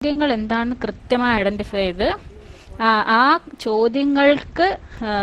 ചോദ്യങ്ങൾ എന്താണെന്ന് കൃത്യമായി ഐഡന്റിഫൈ ചെയ്ത് ആ ആ ചോദ്യങ്ങൾക്ക് ആ,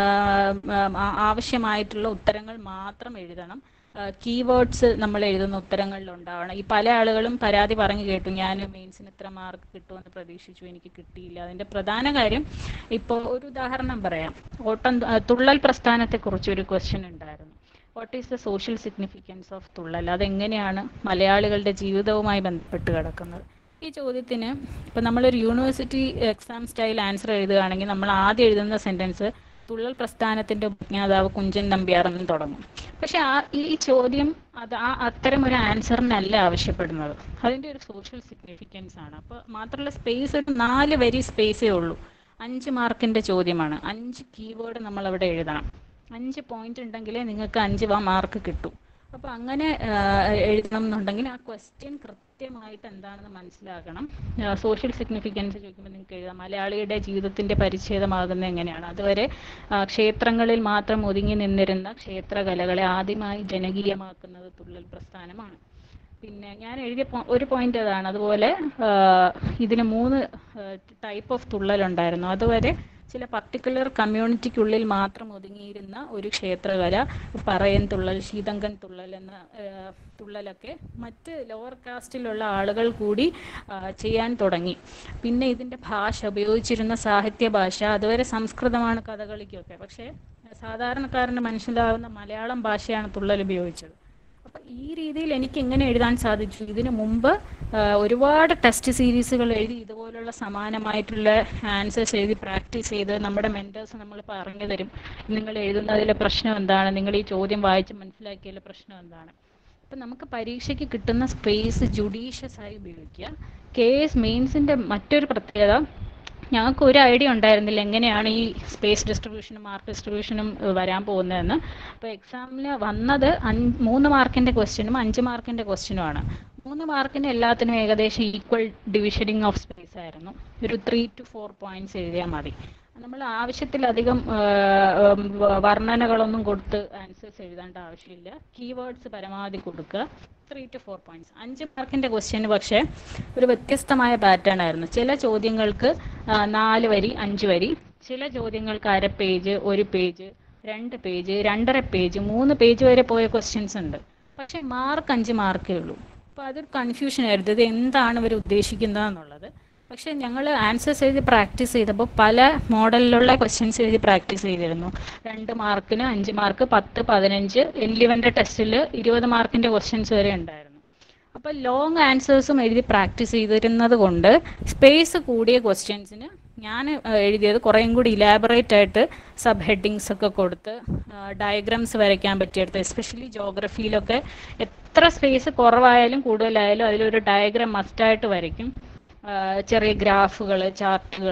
ആ, ആവശ്യമായിട്ടുള്ള ഉത്തരങ്ങൾ മാത്രം എഴുതണം കീവേഡ്സ് നമ്മൾ എഴുതുന്ന ഉത്തരങ്ങളിൽ ഉണ്ടാവണം ഈ പല ആളുകളും പരാതി പറഞ്ഞു കേട്ടു ഞാൻ മെയിൻസിന് ഇത്ര മാർക്ക് കിട്ടുമെന്ന് പ്രതീക്ഷിച്ചു എനിക്ക് കിട്ടിയില്ല അതിന്റെ പ്രധാന കാര്യം ഇപ്പോൾ ഒരു ഉദാഹരണം പറയാം ഓട്ടം ആ, തുള്ളൽ പ്രസ്ഥാനത്തെക്കുറിച്ച് ഒരു ക്വസ്റ്റ്യൻ ഉണ്ടായിരുന്നു what is the social significance of Thullal അതെങ്ങനെയാണ് മലയാളികളുടെ ജീവിതവുമായി ബന്ധപ്പെട്ട് കിടക്കുന്നത് ഈ ചോദ്യത്തിന് ഇപ്പം നമ്മളൊരു യൂണിവേഴ്സിറ്റി എക്സാം സ്റ്റൈൽ ആൻസർ എഴുതുകയാണെങ്കിൽ നമ്മൾ ആദ്യം എഴുതുന്ന സെന്റൻസ് തുള്ളൽ പ്രസ്ഥാനത്തിന്റെ ഉപജ്ഞാതാവ് കുഞ്ചൻ നമ്പ്യാർ എന്ന് തുടങ്ങും പക്ഷെ ആ ഈ ചോദ്യം അത് ആ അത്തരം ഒരു ആൻസറിനല്ല ആവശ്യപ്പെടുന്നത് അതിന്റെ ഒരു സോഷ്യൽ സിഗ്നിഫിക്കൻസ് ആണ് അപ്പോൾ മാത്രമല്ല സ്പേസ് ഒരു നാല് വരി സ്പേസേ ഉള്ളൂ അഞ്ച് മാർക്കിന്റെ ചോദ്യമാണ് അഞ്ച് കീവേഡ് നമ്മൾ അവിടെ എഴുതണം അഞ്ച് പോയിന്റ് ഉണ്ടെങ്കിലേ നിങ്ങൾക്ക് അഞ്ച് മാർക്ക് കിട്ടൂ അപ്പൊ അങ്ങനെ ആ, എഴുതണം എന്നുണ്ടെങ്കിൽ ആ ക്വസ്റ്റ്യൻ കൃത്യമായിട്ട് എന്താണെന്ന് മനസ്സിലാക്കണം സോഷ്യൽ സിഗ്നിഫിക്കൻസ് ചോദിക്കുമ്പോൾ നിങ്ങൾക്ക് എഴുതാം മലയാളിയുടെ ജീവിതത്തിന്റെ പരിച്ഛേദമാകുന്നത് എങ്ങനെയാണ് അതുവരെ ആ, ക്ഷേത്രങ്ങളിൽ മാത്രം ഒതുങ്ങി നിന്നിരുന്ന ക്ഷേത്രകലകളെ ആദ്യമായി ജനകീയമാക്കുന്നത് തുള്ളൽ പ്രസ്ഥാനമാണ് പിന്നെ ഞാൻ എഴുതിയ പോ- ഒരു പോയിന്റ് അതാണ് അതുപോലെ ആ, ഇതിന് മൂന്ന് ടൈപ്പ് ഓഫ് തുള്ളൽ ഉണ്ടായിരുന്നു അതുവരെ ചില പർട്ടിക്കുലർ കമ്മ്യൂണിറ്റിക്കുള്ളിൽ മാത്രം ഒതുങ്ങിയിരുന്ന ഒരു ക്ഷേത്രകല പറയൻ തുള്ളൽ ശീതങ്കൻ തുള്ളൽ എന്ന ആ, തുള്ളലൊക്കെ മറ്റ് ലോവർ കാസ്റ്റിലുള്ള ആളുകൾ കൂടി ആ, ചെയ്യാൻ തുടങ്ങി പിന്നെ ഇതിന്റെ ഭാഷ ഉപയോഗിച്ചിരുന്ന സാഹിത്യ ഭാഷ അതുവരെ സംസ്കൃതമാണ് കഥകളിക്കൊക്കെ പക്ഷേ സാധാരണക്കാരന് മനസ്സിലാവുന്ന മലയാളം ഭാഷയാണ് തുള്ളൽ ഉപയോഗിച്ചത് അപ്പൊ ഈ രീതിയിൽ എനിക്ക് എങ്ങനെ എഴുതാൻ സാധിച്ചു ഇതിനു മുമ്പ് ആ, ഒരുപാട് ടെസ്റ്റ് സീരീസുകൾ എഴുതി ഇതുപോലുള്ള സമാനമായിട്ടുള്ള ആൻസേഴ്സ് എഴുതി പ്രാക്ടീസ് ചെയ്ത് നമ്മുടെ മെന്റേഴ്സ് നമ്മൾ പറഞ്ഞു തരും നിങ്ങൾ എഴുതുന്നതിലെ പ്രശ്നം എന്താണ് നിങ്ങൾ ഈ ചോദ്യം വായിച്ച് മനസ്സിലാക്കിയതിലെ പ്രശ്നം എന്താണ് അപ്പൊ നമുക്ക് പരീക്ഷയ്ക്ക് കിട്ടുന്ന സ്പേസ് ജുഡീഷ്യസ് ആയി ഉപയോഗിക്കുക കെ എസ് മെയിൻസിന്റെ മറ്റൊരു പ്രത്യേകത ഞങ്ങൾക്ക് ഒരു ഐഡിയ ഉണ്ടായിരുന്നില്ല എങ്ങനെയാണ് ഈ സ്പേസ് ഡിസ്ട്രിബ്യൂഷനും മാർക്ക് ഡിസ്ട്രിബ്യൂഷനും ഏഹ്, വരാൻ പോകുന്നതെന്ന് അപ്പോൾ എക്സാമിൽ വന്നത് അഞ്ച് മൂന്ന് മാർക്കിന്റെ ക്വസ്റ്റ്യനും അഞ്ച് മാർക്കിന്റെ ക്വസ്റ്റ്യനുമാണ് മൂന്ന് മാർക്കിന് എല്ലാത്തിനും ഏകദേശം ഈക്വൽ ഡിവിഷനിങ് ഓഫ് സ്പേസ് ആയിരുന്നു ഒരു ത്രീ ടു ഫോർ പോയിന്റ്സ് എഴുതിയാൽ മതി നമ്മൾ ആവശ്യത്തിലധികം ഏഹ്, ഉം, വ- വർണ്ണനകളൊന്നും കൊടുത്ത് ആൻസേഴ്സ് എഴുതേണ്ട ആവശ്യമില്ല കീവേഡ്സ് പരമാവധി കൊടുക്കുക ത്രീ ടു ഫോർ പോയിന്റ്സ് അഞ്ച് മാർക്കിന്റെ ക്വസ്റ്റ്യന് പക്ഷേ ഒരു വ്യത്യസ്തമായ പാറ്റേൺ ആയിരുന്നു ചില ചോദ്യങ്ങൾക്ക് ആ, നാല് വരി അഞ്ച് വരി ചില ചോദ്യങ്ങൾക്ക് അര പേജ് ഒരു പേജ് രണ്ട് പേജ് രണ്ടര പേജ് മൂന്ന് പേജ് വരെ പോയ ക്വസ്റ്റ്യൻസ് ഉണ്ട് പക്ഷേ മാർക്ക് അഞ്ച് മാർക്കേ ഉള്ളൂ അപ്പോൾ അതൊരു കൺഫ്യൂഷൻ ആയിരുന്നു ഇത് എന്താണ് ഇവർ ഉദ്ദേശിക്കുന്നതെന്നുള്ളത് പക്ഷെ ഞങ്ങൾ ആൻസേഴ്സ് എഴുതി പ്രാക്ടീസ് ചെയ്തപ്പോൾ പല മോഡലിലുള്ള ക്വസ്റ്റ്യൻസ് എഴുതി പ്രാക്ടീസ് ചെയ്തിരുന്നു രണ്ട് മാർക്കിന് അഞ്ച് മാർക്ക് പത്ത് പതിനഞ്ച് എലിവൻ്റെ ടെസ്റ്റിൽ ഇരുപത് മാർക്കിന്റെ ക്വസ്റ്റ്യൻസ് വരെ ഉണ്ടായിരുന്നു അപ്പോൾ ലോങ് ആൻസേഴ്സും എഴുതി പ്രാക്ടീസ് ചെയ്തിരുന്നത് കൊണ്ട് സ്പേസ് കൂടിയ ക്വസ്റ്റ്യൻസിന് ഞാൻ എഴുതിയത് കുറേയും കൂടി ഇലാബറേറ്റ് ആയിട്ട് സബ് ഹെഡിങ്സ് ഒക്കെ കൊടുത്ത് ഡയഗ്രാംസ് വരയ്ക്കാൻ പറ്റിയെടുത്ത് എസ്പെഷ്യലി ജോഗ്രഫിയിലൊക്കെ എത്ര സ്പേസ് കുറവായാലും കൂടുതലായാലും അതിലൊരു ഡയഗ്രാം മസ്റ്റായിട്ട് വരയ്ക്കും ആ, ചെറിയ ഗ്രാഫുകൾ ചാർട്ടുകൾ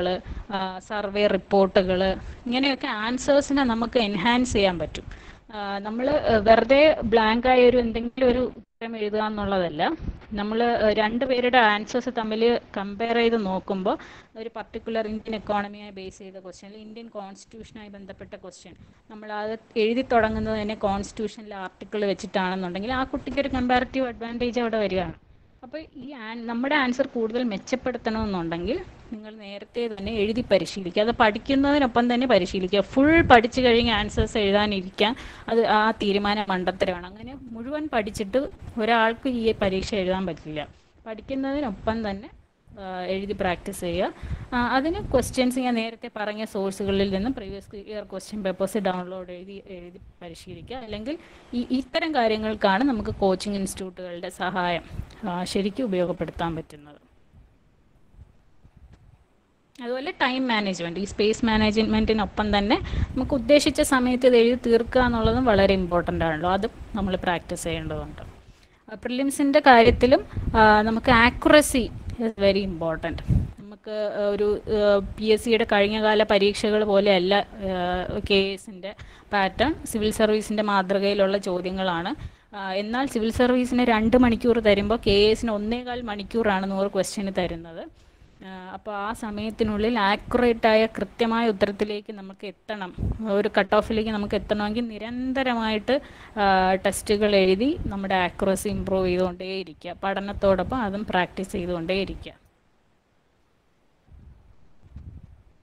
സർവേ റിപ്പോർട്ടുകൾ ഇങ്ങനെയൊക്കെ ആൻസേഴ്സിനെ നമുക്ക് എൻഹാൻസ് ചെയ്യാൻ പറ്റും നമ്മൾ വെറുതെ ബ്ലാങ്ക് ആയ ഒരു എന്തെങ്കിലും ഒരു ഉത്തരം എഴുതുക എന്നുള്ളതല്ല നമ്മൾ രണ്ടുപേരുടെ ആൻസേഴ്സ് തമ്മിൽ കമ്പയർ ചെയ്ത് നോക്കുമ്പോൾ ഒരു പർട്ടിക്കുലർ ഇന്ത്യൻ എക്കോണമിയായി ബേസ് ചെയ്ത ക്വസ്റ്റ്യൻ അല്ലെങ്കിൽ ഇന്ത്യൻ കോൺസ്റ്റിറ്റ്യൂഷനായി ബന്ധപ്പെട്ട ക്വസ്റ്റ്യൻ നമ്മൾ അത് എഴുതി തുടങ്ങുന്നത് തന്നെ കോൺസ്റ്റിറ്റ്യൂഷനിലെ ആർട്ടിക്കിൾ വെച്ചിട്ടാണെന്നുണ്ടെങ്കിൽ ആ കുട്ടിക്ക് ഒരു കമ്പാരിറ്റീവ് അഡ്വാൻറ്റേജ് അവിടെ വരികയാണ് അപ്പോൾ ഈ ആൻ- നമ്മുടെ ആൻസർ കൂടുതൽ മെച്ചപ്പെടുത്തണമെന്നുണ്ടെങ്കിൽ നിങ്ങൾ നേരത്തെ തന്നെ എഴുതി പരിശീലിക്കുക അത് പഠിക്കുന്നതിനൊപ്പം തന്നെ പരിശീലിക്കുക ഫുൾ പഠിച്ചു കഴിഞ്ഞ് ആൻസേഴ്സ് എഴുതാനിരിക്കാൻ അത് ആ തീരുമാനം മണ്ടത്തരമാണ് അങ്ങനെ മുഴുവൻ പഠിച്ചിട്ട് ഒരാൾക്ക് ഈ പരീക്ഷ എഴുതാൻ പറ്റില്ല പഠിക്കുന്നതിനൊപ്പം തന്നെ ആ, എഴുതി പ്രാക്ടീസ് ചെയ്യുക ആ, അതിന് ക്വസ്റ്റ്യൻസ് ഞാൻ നേരത്തെ പറഞ്ഞ സോഴ്സുകളിൽ നിന്നും previous year question papers download എഴുതി എഴുതി പരിശീലിക്കുക അല്ലെങ്കിൽ ഈ ഇത്തരം കാര്യങ്ങൾക്കാണ് നമുക്ക് കോച്ചിങ് ഇൻസ്റ്റിറ്റ്യൂട്ടുകളുടെ സഹായം ആ, ശരിക്കും ഉപയോഗപ്പെടുത്താൻ പറ്റുന്നത് അതുപോലെ ടൈം മാനേജ്മെന്റ് ഈ സ്പേസ് മാനേജ്മെന്റിനൊപ്പം തന്നെ നമുക്ക് ഉദ്ദേശിച്ച സമയത്ത് ഇത് എഴുതി തീർക്കുക എന്നുള്ളതും വളരെ ഇമ്പോർട്ടൻ്റ് ആണല്ലോ അതും നമ്മൾ പ്രാക്ടീസ് ചെയ്യേണ്ടതുണ്ട് പ്രിലിംസിൻ്റെ കാര്യത്തിലും ആ, നമുക്ക് ആക്യുറസി വെരി ഇമ്പോർട്ടൻറ്റ് നമുക്ക് ആ, ഒരു പി എസ് സിയുടെ കഴിഞ്ഞകാല പരീക്ഷകൾ പോലെയല്ല കെ എസിൻ്റെ പാറ്റേൺ സിവിൽ സർവീസിൻ്റെ മാതൃകയിലുള്ള ചോദ്യങ്ങളാണ് ആ, എന്നാൽ സിവിൽ സർവീസിന് രണ്ട് മണിക്കൂർ തരുമ്പോൾ കെ എസിന് ഒന്നേകാൽ മണിക്കൂറാണ് നൂറ് ക്വസ്റ്റ്യന് തരുന്നത് അപ്പോൾ ആ സമയത്തിനുള്ളിൽ ആക്യുറേറ്റ് ആയ കൃത്യമായ ഉത്തരത്തിലേക്ക് നമുക്ക് എത്തണം ഒരു കട്ട് ഓഫിലേക്ക് നമുക്ക് എത്തണമെങ്കിൽ നിരന്തരമായിട്ട് ടെസ്റ്റുകൾ എഴുതി നമ്മുടെ ആക്യുറസി ഇമ്പ്രൂവ് ചെയ്തുകൊണ്ടേയിരിക്കുക പഠനത്തോടൊപ്പം അതും പ്രാക്ടീസ് ചെയ്തുകൊണ്ടേയിരിക്കുക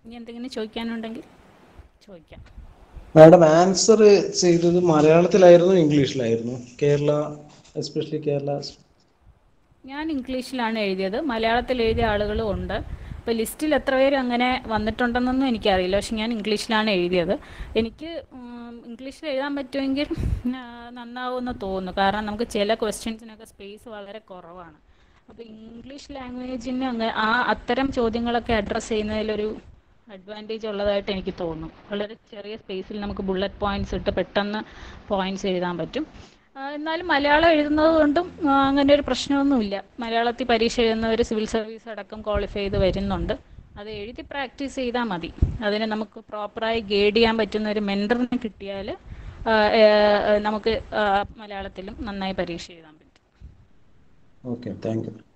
ഇനി എന്തെങ്കിലും ചോദിക്കാനുണ്ടെങ്കിൽ ചോദിക്കാം മാഡം ആൻസർ ചെയ്തത് മലയാളത്തിലായിരുന്നു ഇംഗ്ലീഷിലായിരുന്നു കേരള എസ്പെഷ്യലി കേരള ഞാൻ ഇംഗ്ലീഷിലാണ് എഴുതിയത് മലയാളത്തിൽ എഴുതിയ ആളുകളും ഉണ്ട് അപ്പോൾ ലിസ്റ്റിൽ എത്ര പേര് അങ്ങനെ വന്നിട്ടുണ്ടെന്നൊന്നും എനിക്കറിയില്ല പക്ഷെ ഞാൻ ഇംഗ്ലീഷിലാണ് എഴുതിയത് എനിക്ക് ഉം, ഇംഗ്ലീഷിൽ എഴുതാൻ പറ്റുമെങ്കിൽ ആ, നന്നാവുമെന്ന് തോന്നുന്നു കാരണം നമുക്ക് ചില ക്വസ്റ്റ്യൻസിനൊക്കെ സ്പേസ് വളരെ കുറവാണ് അപ്പോൾ ഇംഗ്ലീഷ് ലാംഗ്വേജിന് അങ്ങനെ ആ അത്തരം ചോദ്യങ്ങളൊക്കെ അഡ്രസ്സ് ചെയ്യുന്നതിലൊരു അഡ്വാൻറ്റേജ് ഉള്ളതായിട്ട് എനിക്ക് തോന്നുന്നു വളരെ ചെറിയ സ്പേസിൽ നമുക്ക് ബുള്ളറ്റ് പോയിന്റ്സ് ഇട്ട് പെട്ടെന്ന് പോയിന്റ്സ് എഴുതാൻ പറ്റും ആ, എന്നാലും മലയാളം എഴുതുന്നത് കൊണ്ടും ആ, അങ്ങനെ ഒരു പ്രശ്നമൊന്നുമില്ല മലയാളത്തിൽ പരീക്ഷ എഴുതുന്നവർ സിവിൽ സർവീസ് അടക്കം ക്വാളിഫൈ ചെയ്ത് വരുന്നുണ്ട് അത് എഴുതി പ്രാക്ടീസ് ചെയ്താൽ മതി അതിന് നമുക്ക് പ്രോപ്പറായി ഗൈഡ് ചെയ്യാൻ പറ്റുന്ന ഒരു മെൻറ്ററിനെ കിട്ടിയാൽ നമുക്ക് ആ, മലയാളത്തിലും നന്നായി പരീക്ഷ എഴുതാൻ പറ്റും okay thank you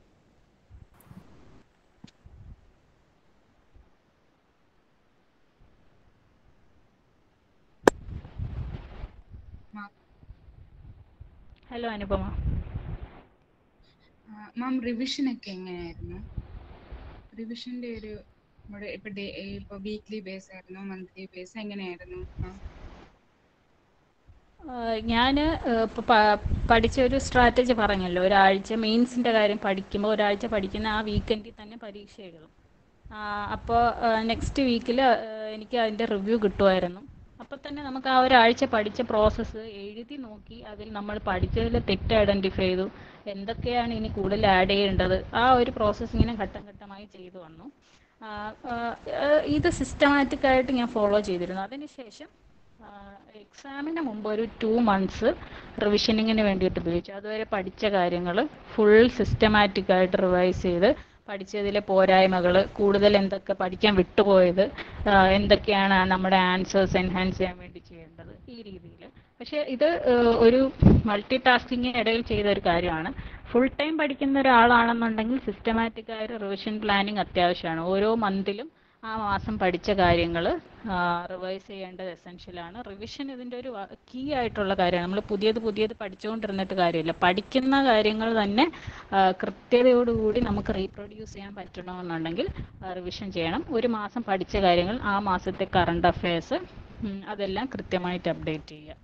hello Anupama ma'am revision ഒക്കെ എങ്ങനെയായിരുന്നു റിവിഷന്റെ ഒരു നമ്മുടെ ഇപ്പൊ ഡേ ഇപ്പൊ വീക്ക്ലി ബേസ് ആയിരുന്നു മന്ത്ലി ബേസ് എങ്ങനെയായിരുന്നു മാം ഞാൻ ഇപ്പോൾ പഠിച്ച ഒരു സ്ട്രാറ്റജി പറഞ്ഞല്ലോ ഒരാഴ്ച മെയിൻസിൻ്റെ കാര്യം പഠിക്കുമ്പോൾ ഒരാഴ്ച പഠിക്കുന്ന ആ വീക്കെൻഡിൽ തന്നെ പരീക്ഷ എഴുതും അപ്പോൾ നെക്സ്റ്റ് വീക്കിൽ എനിക്ക് അതിൻ്റെ റിവ്യൂ കിട്ടുമായിരുന്നു അപ്പോൾ തന്നെ നമുക്ക് ആ ഒരാഴ്ച പഠിച്ച പ്രോസസ്സ് എഴുതി നോക്കി അതിൽ നമ്മൾ പഠിച്ചതിൽ തെറ്റ് ഐഡൻറ്റിഫൈ ചെയ്തു എന്തൊക്കെയാണ് ഇനി കൂടുതൽ ആഡ് ചെയ്യേണ്ടത് ആ ഒരു പ്രോസസ്സ് ഇങ്ങനെ ഘട്ടം ഘട്ടമായി ചെയ്തു വന്നു ആ, ആ, ആ, ഇത് സിസ്റ്റമാറ്റിക് ആയിട്ട് ഞാൻ ഫോളോ ചെയ്തിരുന്നു അതിനുശേഷം എക്സാമിന് മുമ്പ് ഒരു ടു മന്ത്സ് റിവിഷനിങ്ങിന് വേണ്ടിയിട്ട് ഉപയോഗിച്ചു അതുവരെ പഠിച്ച കാര്യങ്ങൾ ഫുൾ സിസ്റ്റമാറ്റിക് ആയിട്ട് റിവൈസ് ചെയ്ത് പഠിച്ചതിലെ പോരായ്മകൾ കൂടുതൽ എന്തൊക്കെ പഠിക്കാൻ വിട്ടുപോയത് ആ, എന്തൊക്കെയാണ് നമ്മുടെ ആൻസേഴ്സ് എൻഹാൻസ് ചെയ്യാൻ വേണ്ടി ചെയ്യേണ്ടത് ഈ രീതിയിൽ പക്ഷേ ഇത് ഏഹ്, ഒരു മൾട്ടി ടാസ്കിങ്ങിന് ഇടയിൽ ചെയ്ത ഒരു കാര്യമാണ് ഫുൾ ടൈം പഠിക്കുന്ന ഒരാളാണെന്നുണ്ടെങ്കിൽ സിസ്റ്റമാറ്റിക് ആയ ഒരു റിവിഷൻ പ്ലാനിങ് അത്യാവശ്യമാണ് ഓരോ മന്തിലും ആ മാസം പഠിച്ച കാര്യങ്ങൾ റിവൈസ് ചെയ്യേണ്ടത് എസെൻഷ്യലാണ് റിവിഷൻ ഇതിൻ്റെ ഒരു കീ ആയിട്ടുള്ള കാര്യമാണ് നമ്മൾ പുതിയത് പുതിയത് പഠിച്ചുകൊണ്ടിരുന്നിട്ട് കാര്യമില്ല പഠിക്കുന്ന കാര്യങ്ങൾ തന്നെ ആ, കൃത്യതയോടുകൂടി നമുക്ക് റീപ്രൊഡ്യൂസ് ചെയ്യാൻ പറ്റണമെന്നുണ്ടെങ്കിൽ റിവിഷൻ ചെയ്യണം ഒരു മാസം പഠിച്ച കാര്യങ്ങൾ ആ മാസത്തെ കറണ്ട് അഫയേഴ്സ് അതെല്ലാം കൃത്യമായിട്ട് അപ്ഡേറ്റ് ചെയ്യുക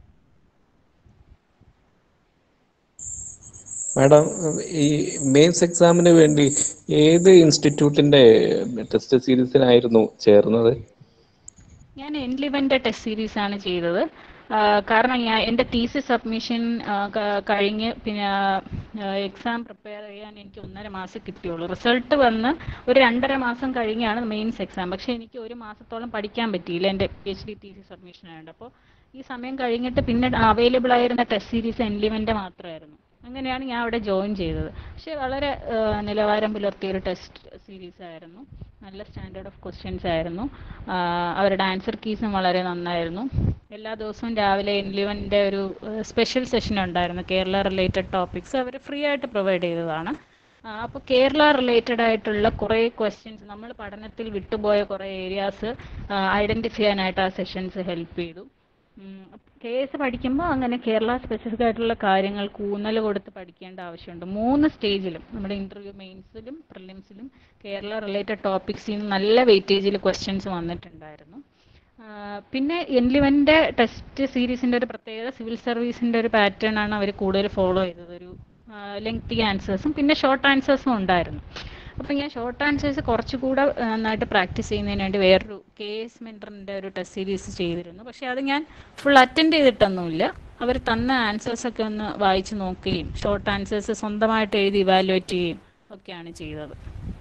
മാഡം ഈ മെയിൻസ് എക്സാമിന് വേണ്ടി ഏത് ഇൻസ്റ്റിറ്റ്യൂട്ടിന്റെ ടെസ്റ്റ് സീരീസിനായിരുന്നു ചേർന്നത് ഞാൻ എൻലിവന്റെ ടെസ്റ്റ് സീരീസ് ആണ് ചെയ്തത് ആ, കാരണം ഞാൻ എൻ്റെ തീസി സബ്മിഷൻ കഴിഞ്ഞ് പിന്നെ എക്സാം പ്രിപ്പയർ ചെയ്യാൻ എനിക്ക് ഒന്നര മാസം കിട്ടിയുള്ളൂ റിസൾട്ട് വന്ന് ഒരു രണ്ടര മാസം കഴിഞ്ഞാണ് മെയിൻസ് എക്സാം പക്ഷേ എനിക്ക് ഒരു മാസത്തോളം പഠിക്കാൻ പറ്റിയില്ല എൻ്റെ P H D thesis submission ആയതുകൊണ്ട് അപ്പോൾ ഈ സമയം കഴിഞ്ഞിട്ട് പിന്നെ അവൈലബിൾ ആയിരുന്ന ടെസ്റ്റ് സീരീസ് എൻലിവൻ്റെ മാത്രമായിരുന്നു അങ്ങനെയാണ് ഞാൻ അവിടെ ജോയിൻ ചെയ്തത് പക്ഷേ വളരെ ആ, നിലവാരം പുലർത്തിയ ഒരു ടെസ്റ്റ് സീരീസ് ആയിരുന്നു നല്ല സ്റ്റാൻഡേർഡ് ഓഫ് ക്വസ്റ്റ്യൻസ് ആയിരുന്നു ആ, അവരുടെ ആൻസർ കീസും വളരെ നന്നായിരുന്നു എല്ലാ ദിവസവും രാവിലെ എൻലിവൻ്റെ ഒരു സ്പെഷ്യൽ സെഷൻ ഉണ്ടായിരുന്നു കേരള റിലേറ്റഡ് ടോപ്പിക്സ് അവർ ഫ്രീ ആയിട്ട് പ്രൊവൈഡ് ചെയ്തതാണ് അപ്പോൾ കേരള റിലേറ്റഡ് ആയിട്ടുള്ള കുറേ ക്വസ്റ്റ്യൻസ് നമ്മൾ പഠനത്തിൽ വിട്ടുപോയ കുറേ ഏരിയാസ് ഐഡൻറ്റിഫൈ ചെയ്യാനായിട്ട് ആ സെഷൻസ് ഹെൽപ്പ് ചെയ്തു കെ എസ് പഠിക്കുമ്പോൾ അങ്ങനെ കേരള സ്പെസിഫിക് ആയിട്ടുള്ള കാര്യങ്ങൾ ഊന്നൽ കൊടുത്ത് പഠിക്കേണ്ട ആവശ്യമുണ്ട് മൂന്ന് സ്റ്റേജിലും നമ്മുടെ ഇന്റർവ്യൂ മെയിൻസിലും പ്രിലിംസിലും കേരള റിലേറ്റഡ് ടോപ്പിക്സിൽ നിന്ന് നല്ല വെയിറ്റേജിൽ ക്വസ്റ്റ്യൻസ് വന്നിട്ടുണ്ടായിരുന്നു ആ, പിന്നെ എൻലിവൻ്റെ ടെസ്റ്റ് സീരീസിൻ്റെ ഒരു പ്രത്യേകത സിവിൽ സർവീസിൻ്റെ ഒരു പാറ്റേൺ ആണ് അവർ കൂടുതൽ ഫോളോ ചെയ്തത് ഒരു ലെങ്തി ആൻസേഴ്സും പിന്നെ ഷോർട്ട് ആൻസേഴ്സും ഉണ്ടായിരുന്നു അപ്പം ഞാൻ ഷോർട്ട് ആൻസേഴ്സ് കുറച്ചുകൂടെ ആ, നന്നായിട്ട് പ്രാക്ടീസ് ചെയ്യുന്നതിന് വേണ്ടി വേറൊരു കെ എസ് മെൻറ്ററിൻ്റെ ഒരു ടെസ്റ്റ് സീരീസ് ചെയ്തിരുന്നു പക്ഷേ അത് ഞാൻ ഫുൾ അറ്റൻഡ് ചെയ്തിട്ടൊന്നുമില്ല അവർ തന്ന ആൻസേഴ്സ് ഒക്കെ ഒന്ന് വായിച്ച് നോക്കുകയും ഷോർട്ട് ആൻസേഴ്സ് സ്വന്തമായിട്ട് എഴുതി ഇവാലുവേറ്റ് ചെയ്യുകയും ഒക്കെയാണ് ചെയ്തത്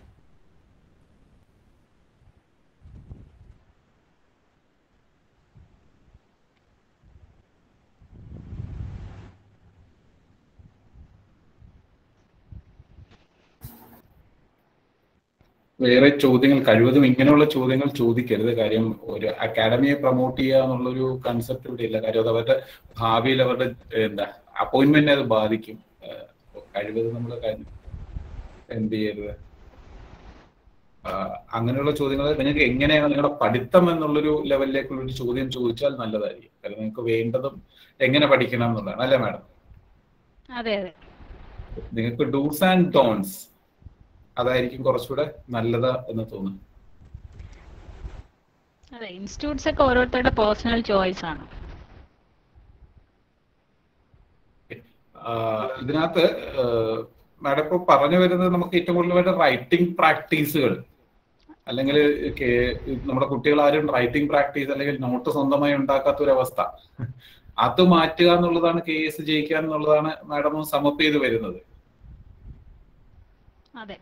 വേറെ ചോദ്യങ്ങൾ കഴിവതും ഇങ്ങനെയുള്ള ചോദ്യങ്ങൾ ചോദിക്കരുത് കാര്യം ഒരു അക്കാഡമിയെ പ്രൊമോട്ട് ചെയ്യുക എന്നുള്ളൊരു കൺസെപ്റ്റ് ഇവിടെ ഇല്ല കാര്യം അത് അവരുടെ ഭാവിയിൽ അവരുടെ ഏഹ്, എന്താ അപ്പോയിന്റ്മെന്റിനെ അത് ബാധിക്കും ഏഹ്, അപ്പൊ കഴിവതും നമ്മൾ എന്ത് ചെയ്യരുത് ആഹ്, അങ്ങനെയുള്ള ചോദ്യങ്ങൾ നിങ്ങൾക്ക് എങ്ങനെയാണ് നിങ്ങളുടെ പഠിത്തം എന്നുള്ളൊരു ലെവലിലേക്കുള്ള ഒരു ചോദ്യം ചോദിച്ചാൽ നല്ലതായിരിക്കും കാരണം നിങ്ങൾക്ക് വേണ്ടതും എങ്ങനെ പഠിക്കണം എന്നുള്ളതാണ് അല്ലേ മാഡം അതെ അതെ നിങ്ങൾക്ക് ഡൂസ് ആൻഡ് ഡോൺസ് അതായിരിക്കും കുറച്ചുകൂടെ നല്ലത് എന്ന് തോന്നുന്നു അതെ ഇൻസ്റ്റിറ്റ്യൂട്ട്സ് ഒക്കെ ഓരോരുത്തരുടെ പേഴ്സണൽ ചോയ്സ് ആണ് ആഹ് ഇതിനകത്ത് മാഡം ഇപ്പോൾ പറഞ്ഞു വരുന്നത് നമുക്ക് ഏറ്റവും കൂടുതൽ വേണ്ട റൈറ്റിംഗ് പ്രാക്ടീസുകൾ അല്ലെങ്കിൽ നമ്മുടെ കുട്ടികൾ ആരും റൈറ്റിംഗ് പ്രാക്ടീസ് അല്ലെങ്കിൽ നോട്ട് സ്വന്തമായി ഉണ്ടാക്കാത്ത ഒരു അവസ്ഥ അത് മാറ്റുക എന്നുള്ളതാണ് കെ എസ് ജയിക്കുക എന്നുള്ളതാണ് മാഡം സമപ്പ് ചെയ്ത് വരുന്നത് അതെ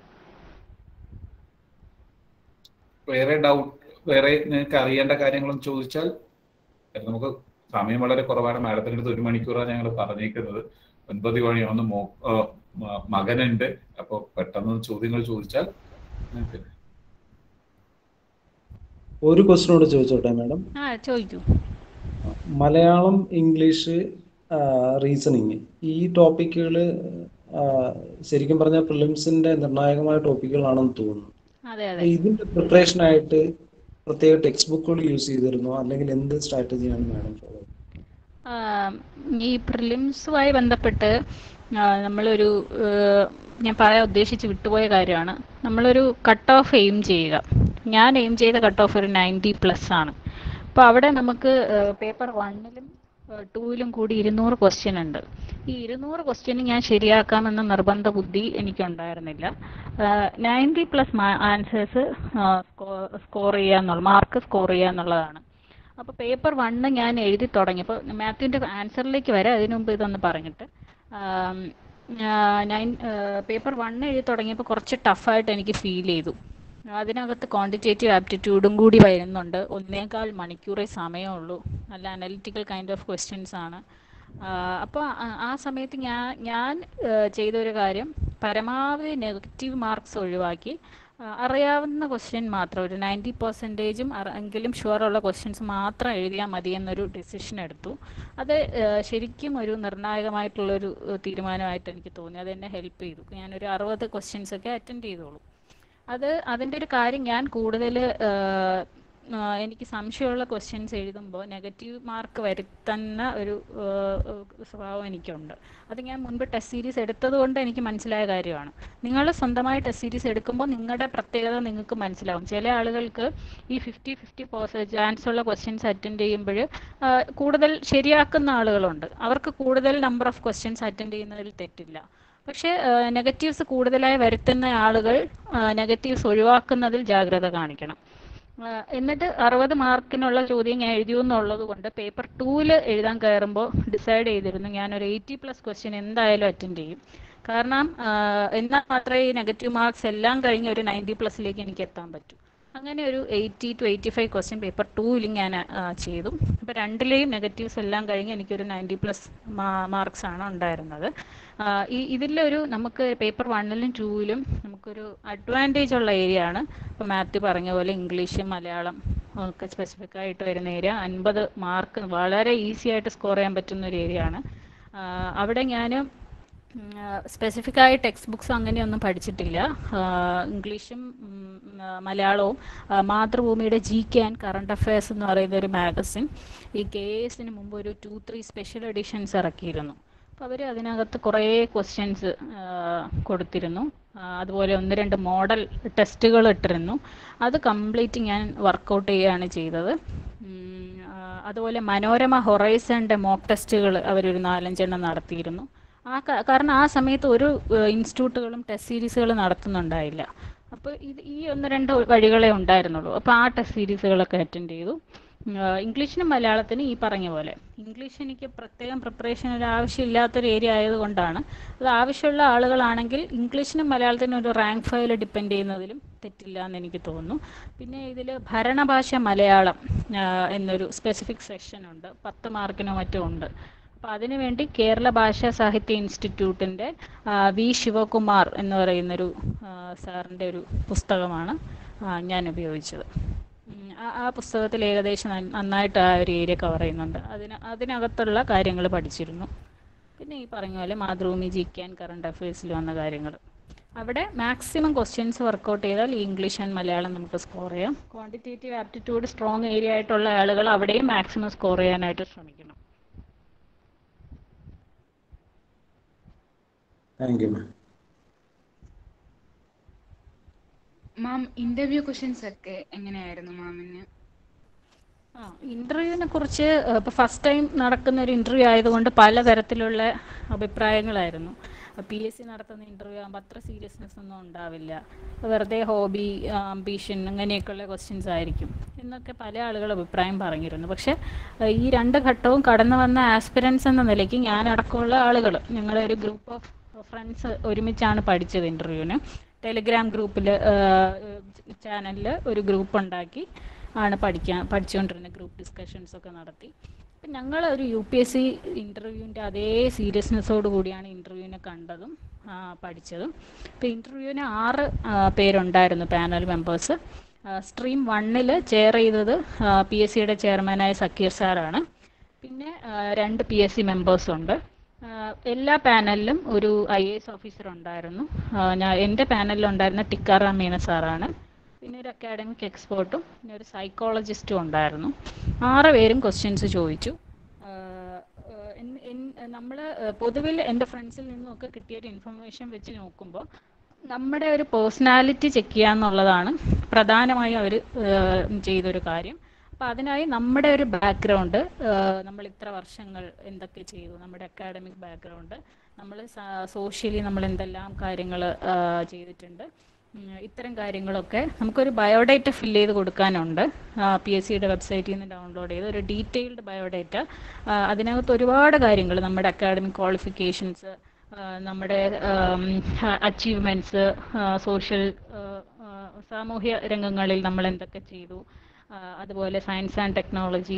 വേറെ ഡൗട്ട് വേറെ നിങ്ങൾക്ക് അറിയേണ്ട കാര്യങ്ങളും ചോദിച്ചാൽ നമുക്ക് സമയം വളരെ കുറവാണ് മാഡത്തിന്റെ അടുത്ത് ഒരു മണിക്കൂറാണ് ഞങ്ങൾ പറഞ്ഞേക്കുന്നത് ഒൻപത് മണിയാവുന്ന മോ ആ, മ- മകനുണ്ട് അപ്പോൾ പെട്ടെന്ന് ചോദ്യങ്ങൾ ചോദിച്ചാൽ നിങ്ങൾക്ക് ഒരു ക്വസ്റ്റിനോട് ചോദിച്ചോട്ടെ മാഡം ആ ചോദിക്കൂ മലയാളം ഇംഗ്ലീഷ് റീസണിങ് ഈ ടോപ്പിക്കുകൾ ശരിക്കും പറഞ്ഞാൽ പ്രിലിംസിന്റെ നിർണായകമായ ടോപ്പിക്കുകളാണെന്ന് തോന്നുന്നു അതെ അപ്പൊ അതെ ഇതിന്റെ പ്രിപ്പറേഷൻ ആയിട്ട് പ്രത്യേക ടെക്സ്റ്റ് ബുക്കുകൾ യൂസ് ചെയ്തിരുന്നോ അല്ലെങ്കിൽ എന്ത് സ്ട്രാറ്റജിയാണ് മാഡം ഫോളോ ആം, ഈ പ്രിലിംസുമായി ബന്ധപ്പെട്ട് ആ, നമ്മളൊരു ആ, ഞാൻ പറയാൻ ഉദ്ദേശിച്ച് വിട്ടുപോയ കാര്യമാണ് നമ്മളൊരു കട്ട് ഓഫ് എയിം ചെയ്യുക ഞാൻ എയിം ചെയ്ത കട്ട് ഓഫ് ഒരു നയൻറ്റി പ്ലസ് ആണ് അപ്പോൾ അവിടെ നമുക്ക് പേപ്പർ വണ്ണിലും ടൂവിലും കൂടി ഇരുന്നൂറ് ക്വസ്റ്റ്യൻ ഉണ്ട് ഈ ഇരുന്നൂറ് ക്വസ്റ്റ്യൻ ഞാൻ ശരിയാക്കാമെന്ന നിർബന്ധ ബുദ്ധി എനിക്കുണ്ടായിരുന്നില്ല നയൻറ്റി പ്ലസ് ആൻസേഴ്സ് സ്കോർ ചെയ്യുക എന്നുള്ള മാർക്ക് സ്കോർ ചെയ്യുക എന്നുള്ളതാണ് അപ്പോൾ പേപ്പർ വണ്ണ് ഞാൻ എഴുതി തുടങ്ങിയപ്പോൾ മാത്യുവിൻ്റെ ആൻസറിലേക്ക് വരാം അതിനു മുമ്പ് ഇതൊന്ന് പറഞ്ഞിട്ട് ആം, ആ, നയൻ പേപ്പർ വണ്ണ് എഴുതി തുടങ്ങിയപ്പോൾ കുറച്ച് ടഫായിട്ട് എനിക്ക് ഫീൽ ചെയ്തു അതിനകത്ത് ക്വാണ്ടിറ്റേറ്റീവ് ആപ്റ്റിറ്റ്യൂഡും കൂടി വരുന്നുണ്ട് ഒന്നേകാൽ മണിക്കൂറേ സമയമുള്ളൂ നല്ല അനലിറ്റിക്കൽ കൈൻഡ് ഓഫ് ക്വസ്റ്റ്യൻസ് ആണ് അപ്പോൾ ആ സമയത്ത് ഞാൻ ഞാൻ ആ, ചെയ്തൊരു കാര്യം പരമാവധി നെഗറ്റീവ് മാർക്സ് ഒഴിവാക്കി ആ, അറിയാവുന്ന ക്വസ്റ്റ്യൻ മാത്രം ഒരു നയൻറ്റി പെർസെൻറ്റേജും എങ്കിലും ഷുവറുള്ള ക്വസ്റ്റ്യൻസ് മാത്രം എഴുതിയാൽ മതി എന്നൊരു ഡിസിഷൻ എടുത്തു അത് ആ, ശരിക്കും ഒരു നിർണായകമായിട്ടുള്ളൊരു ആ, തീരുമാനമായിട്ട് എനിക്ക് തോന്നി അത് എന്നെ ഹെൽപ്പ് ചെയ്തു ഞാനൊരു അറുപത് ക്വസ്റ്റ്യൻസ് ഒക്കെ അറ്റൻഡ് ചെയ്തോളൂ അത് അതിൻ്റെ ഒരു കാര്യം ഞാൻ കൂടുതൽ എനിക്ക് സംശയമുള്ള ക്വസ്റ്റ്യൻസ് എഴുതുമ്പോൾ നെഗറ്റീവ് മാർക്ക് വരുത്തുന്ന ഒരു ആ, ആ, സ്വഭാവം എനിക്കുണ്ട് അത് ഞാൻ മുൻപ് ടെസ്റ്റ് സീരീസ് എടുത്തത് കൊണ്ട് എനിക്ക് മനസ്സിലായ കാര്യമാണ് നിങ്ങൾ സ്വന്തമായി ടെസ്റ്റ് സീരീസ് എടുക്കുമ്പോൾ നിങ്ങളുടെ പ്രത്യേകത നിങ്ങൾക്ക് മനസ്സിലാവും ചില ആളുകൾക്ക് ഈ ഫിഫ്റ്റി ഫിഫ്റ്റി പെർസെൻറ്റ് ചാൻസ് ഉള്ള ക്വസ്റ്റ്യൻസ് അറ്റൻഡ് ചെയ്യുമ്പോൾ കൂടുതൽ ശരിയാക്കുന്ന ആളുകളുണ്ട് അവർക്ക് കൂടുതൽ നമ്പർ ഓഫ് ക്വസ്റ്റ്യൻസ് അറ്റൻഡ് ചെയ്യുന്നതിൽ തെറ്റില്ല പക്ഷേ നെഗറ്റീവ്സ് കൂടുതലായി വരുത്തുന്ന ആളുകൾ നെഗറ്റീവ്സ് ഒഴിവാക്കുന്നതിൽ ജാഗ്രത കാണിക്കണം ആ, എന്നിട്ട് അറുപത് മാർക്കിനുള്ള ചോദ്യം ഞാൻ എഴുതിയൂ എന്നുള്ളത് കൊണ്ട് പേപ്പർ ടൂവിൽ എഴുതാൻ കയറുമ്പോൾ ഡിസൈഡ് ചെയ്തിരുന്നു ഞാനൊരു എയ്റ്റി പ്ലസ് ക്വസ്റ്റ്യൻ എന്തായാലും അറ്റൻഡ് ചെയ്യും കാരണം ആ, എന്നാൽ മാത്രമേ ഈ നെഗറ്റീവ് മാർക്സ് എല്ലാം കഴിഞ്ഞ് ഒരു നയൻറ്റി പ്ലസിലേക്ക് എനിക്ക് എത്താൻ പറ്റൂ അങ്ങനെ ഒരു eighty to eighty five question paper ടൂവിലും ഞാൻ ആ, ചെയ്തു അപ്പോൾ രണ്ടിലെയും നെഗറ്റീവ്സ് എല്ലാം കഴിഞ്ഞ് എനിക്കൊരു നയൻറ്റി പ്ലസ് മാർക്സ് ആണ് ഉണ്ടായിരുന്നത് ആ, ഈ ഇതിലൊരു നമുക്ക് പേപ്പർ വണ്ണിലും ടൂവിലും നമുക്കൊരു അഡ്വാൻറ്റേജ് ഉള്ള ഏരിയ ആണ് ഇപ്പോൾ മാത്യു പറഞ്ഞ പോലെ ഇംഗ്ലീഷ് മലയാളം ഒക്കെ സ്പെസിഫിക് ആയിട്ട് വരുന്ന ഏരിയ അൻപത് മാർക്ക് വളരെ ഈസി ആയിട്ട് സ്കോർ ചെയ്യാൻ പറ്റുന്ന ഒരു ഏരിയ ആണ് ആ, അവിടെ ഞാൻ സ്പെസിഫിക് ആയി ടെക്സ്റ്റ് ബുക്സ് അങ്ങനെയൊന്നും പഠിച്ചിട്ടില്ല ആ, ഇംഗ്ലീഷും ഉം, ആ, മലയാളവും ആ, മാതൃഭൂമിയുടെ G K and current affairs എന്ന് പറയുന്ന ഒരു മാഗസിൻ ഈ കെ എസിന് മുമ്പ് ഒരു ടു ത്രീ സ്പെഷ്യൽ എഡിഷൻസ് ഇറക്കിയിരുന്നു അപ്പോൾ അവർ അതിനകത്ത് കുറേ ക്വസ്റ്റ്യൻസ് കൊടുത്തിരുന്നു ആ, അതുപോലെ ഒന്ന് രണ്ട് മോഡൽ ടെസ്റ്റുകൾ ഇട്ടിരുന്നു അത് കംപ്ലീറ്റ് ഞാൻ വർക്കൗട്ട് ചെയ്യുകയാണ് ചെയ്തത് ഉം, ആ, അതുപോലെ മനോരമ ഹൊറൈസണിൻ്റെ മോക്ക് ടെസ്റ്റുകൾ അവരൊരു നാലഞ്ചെണ്ണം നടത്തിയിരുന്നു ആ ക- കാരണം ആ സമയത്ത് ഒരു ഏഹ്, ഇൻസ്റ്റിറ്റ്യൂട്ടുകളും ടെസ്റ്റ് സീരീസുകൾ നടത്തുന്നുണ്ടായില്ല അപ്പോൾ ഇത് ഈ ഒന്ന് രണ്ട് വഴികളെ ഉണ്ടായിരുന്നുള്ളൂ അപ്പോൾ ആ ടെസ്റ്റ് സീരീസുകളൊക്കെ അറ്റൻഡ് ചെയ്തു ഏഹ്, ഇംഗ്ലീഷിനും മലയാളത്തിനും ഈ പറഞ്ഞ പോലെ ഇംഗ്ലീഷ് എനിക്ക് പ്രത്യേകം പ്രിപ്പറേഷൻ ഒരു ആവശ്യമില്ലാത്തൊരു ഏരിയ ആയതുകൊണ്ടാണ് അത് ആവശ്യമുള്ള ആളുകളാണെങ്കിൽ ഇംഗ്ലീഷിനും മലയാളത്തിനും ഒരു റാങ്ക് ഫയൽ ഡിപ്പെൻഡ് ചെയ്യുന്നതിലും തെറ്റില്ല എന്ന് എനിക്ക് തോന്നുന്നു പിന്നെ ഇതിൽ ഭരണഭാഷ മലയാളം ആഹ്, എന്നൊരു സ്പെസിഫിക് സെക്ഷൻ ഉണ്ട് പത്ത് മാർക്കിനോ മറ്റോ ഉണ്ട് അപ്പോൾ അതിനുവേണ്ടി കേരള ഭാഷാ സാഹിത്യ ഇൻസ്റ്റിറ്റ്യൂട്ടിൻ്റെ വി ശിവകുമാർ എന്ന് പറയുന്നൊരു ആ, സാറിൻ്റെ ഒരു പുസ്തകമാണ് ആ, ഞാൻ ഉപയോഗിച്ചത് ഉം, ആ ആ പുസ്തകത്തിൽ ഏകദേശം നന്ന- നന്നായിട്ട് ആ ഒരു ഏരിയ കവർ ചെയ്യുന്നുണ്ട് അതിന് അതിനകത്തുള്ള കാര്യങ്ങൾ പഠിച്ചിരുന്നു പിന്നെ ഈ പറഞ്ഞ പോലെ Mathrubhumi G K and current അഫയേഴ്സിൽ വന്ന കാര്യങ്ങൾ അവിടെ മാക്സിമം ക്വസ്റ്റ്യൻസ് വർക്കൗട്ട് ചെയ്താൽ ഈ ഇംഗ്ലീഷ് ആൻഡ് മലയാളം നമുക്ക് സ്കോർ ചെയ്യാം ക്വാണ്ടിറ്റേറ്റീവ് ആപ്റ്റിറ്റ്യൂഡ് സ്ട്രോങ് ഏരിയ ആയിട്ടുള്ള ആളുകൾ അവിടെയും മാക്സിമം സ്കോർ ചെയ്യാനായിട്ട് ശ്രമിക്കണം thank you ma'am ma'am interview questions ഒക്കെ എങ്ങനെയായിരുന്നു മാമിന് ആ ഇന്റർവ്യൂവിനെ കുറിച്ച് ഇപ്പൊ ഫസ്റ്റ് ടൈം നടക്കുന്ന ഒരു ഇന്റർവ്യൂ ആയതുകൊണ്ട് പലതരത്തിലുള്ള അഭിപ്രായങ്ങളായിരുന്നു പി എസ് സി നടത്തുന്ന ഇന്റർവ്യൂ ആകുമ്പോൾ അത്ര സീരിയസ്നെസ് ഒന്നും ഉണ്ടാവില്ല വെറുതെ ഹോബി അംബീഷൻ അങ്ങനെയൊക്കെയുള്ള ക്വസ്റ്റ്യൻസ് ആയിരിക്കും എന്നൊക്കെ പല ആളുകൾ അഭിപ്രായം പറഞ്ഞിരുന്നു പക്ഷെ ആ, ഈ രണ്ട് ഘട്ടവും കടന്നു വന്ന ആസ്പിരൻസ് എന്ന നിലയ്ക്ക് ഞാനടക്കമുള്ള ആളുകൾ ഞങ്ങളെ ഒരു ഗ്രൂപ്പ് ഓഫ് ഫ്രണ്ട്സ് ഒരുമിച്ചാണ് പഠിച്ചത് ഇന്റർവ്യൂവിന് ടെലിഗ്രാം ഗ്രൂപ്പിൽ ചാനലിൽ ഒരു ഗ്രൂപ്പ് ഉണ്ടാക്കി ആണ് പഠിക്കാൻ പഠിച്ചുകൊണ്ടിരുന്നത് ഗ്രൂപ്പ് ഡിസ്കഷൻസ് ഒക്കെ നടത്തി അപ്പം ഞങ്ങൾ ഒരു യു പി എസ് സി ഇൻ്റർവ്യൂവിൻ്റെ അതേ സീരിയസ്നെസ്സോട് കൂടിയാണ് ഇൻ്റർവ്യൂവിനെ കണ്ടതും ആ, പഠിച്ചതും ഇപ്പോൾ ഇൻ്റർവ്യൂവിന് ആറ് ആ, പേരുണ്ടായിരുന്നു പാനൽ മെമ്പേഴ്സ് സ്ട്രീം വണ്ണിൽ ചെയർ ചെയ്തത് പി എസ് സിയുടെ ചെയർമാനായ സക്കീർ സാറാണ് പിന്നെ ആ, രണ്ട് പി എസ് സി മെമ്പേഴ്സ് ഉണ്ട് ആ, എല്ലാ പാനലിലും ഒരു ഐ എ എസ് ഓഫീസർ ഉണ്ടായിരുന്നു ആ, ഞാൻ എൻ്റെ പാനലിൽ ഉണ്ടായിരുന്ന ടിക്കാറാം മീന സാറാണ് പിന്നെ ഒരു അക്കാഡമിക് എക്സ്പേർട്ടും പിന്നെ ഒരു സൈക്കോളജിസ്റ്റും ഉണ്ടായിരുന്നു ആറ് പേരും ക്വസ്റ്റ്യൻസ് ചോദിച്ചു നമ്മൾ പൊതുവിൽ എൻ്റെ ഫ്രണ്ട്സിൽ നിന്നൊക്കെ കിട്ടിയൊരു ഇൻഫർമേഷൻ വെച്ച് നോക്കുമ്പോൾ നമ്മുടെ ഒരു പേഴ്സണാലിറ്റി ചെക്ക് ചെയ്യുക എന്നുള്ളതാണ് പ്രധാനമായും അവർ ചെയ്തൊരു കാര്യം അപ്പോൾ അതിനായി നമ്മുടെ ഒരു ബാക്ക്ഗ്രൗണ്ട് നമ്മൾ ഇത്ര വർഷങ്ങൾ എന്തൊക്കെ ചെയ്തു നമ്മുടെ അക്കാഡമിക് ബാക്ക്ഗ്രൗണ്ട് നമ്മൾ സോഷ്യലി നമ്മൾ എന്തെല്ലാം കാര്യങ്ങൾ ചെയ്തിട്ടുണ്ട് ഉം, ഇത്തരം കാര്യങ്ങളൊക്കെ നമുക്കൊരു ബയോഡേറ്റ ഫില്ല് ചെയ്ത് കൊടുക്കാനുണ്ട് പി എസ് സിയുടെ വെബ്സൈറ്റിൽ നിന്ന് ഡൗൺലോഡ് ചെയ്ത് ഒരു ഡീറ്റെയിൽഡ് ബയോഡേറ്റ അതിനകത്ത് ഒരുപാട് കാര്യങ്ങൾ നമ്മുടെ അക്കാഡമിക് ക്വാളിഫിക്കേഷൻസ് നമ്മുടെ അച്ചീവ്മെൻറ്റ്സ് സോഷ്യൽ സാമൂഹ്യ രംഗങ്ങളിൽ നമ്മൾ എന്തൊക്കെ ചെയ്തു ആ, അതുപോലെ സയൻസ് ആൻഡ് ടെക്നോളജി